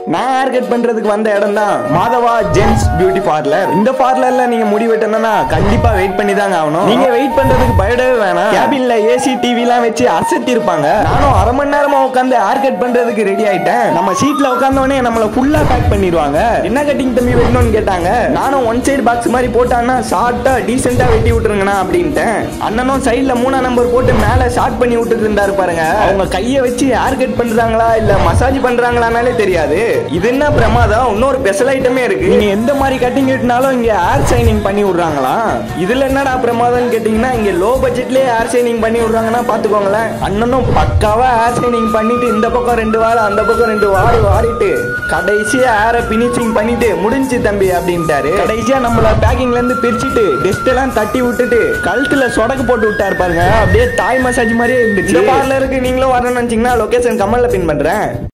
நான் hair cut பண்றதுக்கு வந்த இடம் தான் மாதவா ஜென்ஸ் பியூட்டி பார்லர் இந்த பார்லர்ல நீங்க முடி வெட்டணும்னா கண்டிப்பா வெயிட் பண்ணி தாங்க ஆகணும் நீங்க வெயிட் பண்றதுக்கு பயடவே வேணாம் கேபின்ல ஏசி டிவி எல்லாம் வச்சு அசத்தி இருப்பாங்க நானும் அரை மணி நேரமா உட்காந்து ஹேர் கட் பண்றதுக்கு ரெடி ஆயிட்டேன் நம்ம சீட்ல உட்காந்தோடனே நம்மள ஃபுல்லா பேக் பண்ணிடுவாங்க என்ன கட்டிங் தம்பி வெட்டணும்னு கேட்டாங்க நானும் ஒன் சைடு பாக்ஸ் மாதிரி போட்டான்னா ஷார்ட்டா டீசெண்டா வெட்டி விட்டுருங்கண்ணா அப்படின்ட்டேன் அண்ணனும் சைடுல மூணா நம்பர் போட்டு மேல ஷார்ட் பண்ணி விட்டுட்டு இருந்தாரு பாருங்க அவங்க கையை வச்சு ஹேர் கட் பண்றாங்களா இல்ல மசாஜ் பண்றாங்களானாலே தெரியாது இது என்ன பிரமாதம் இன்னொரு ஸ்பெஷல் ஐட்டமே இருக்கு நீங்க எந்த மாதிரி கட்டிங் வெட்டினாலும் இங்க ஹேர் ஷைனிங் பண்ணி விடுறாங்களா இதுல என்னடா பிரமாதம்னு கேட்டீங்கன்னா இங்க லோ பட்ஜெட்லயே ஹேர் ஷைனிங் பண்ணி விடுறாங்கன்னா பாத்துக்கோங்களேன் அண்ணனும் பக்காவா ஹேர் ஷைனிங் பண்ணிட்டு இந்த பக்கம் ரெண்டு வாரம் அந்த பக்கம் ரெண்டு வாரம் வாரிட்டு கடைசியா ஹேரை பினிஷிங் பண்ணிட்டு முடிஞ்சு தம்பி அப்படின்ட்டாரு கடைசியா நம்மள பேக்கிங்ல இருந்து பிரிச்சுட்டு டெஸ்ட் எல்லாம் தட்டி விட்டுட்டு கழுத்துல சொடக்கு போட்டு விட்டாரு பாருங்க அப்படியே தாய் மசாஜ் மாதிரியே இருந்துச்சு இந்த பார்லருக்கு நீங்களும் வரணும்னு நினைச்சீங்கன்னா லொகேஷன் கமெண்ட்ல பின் பண்றேன்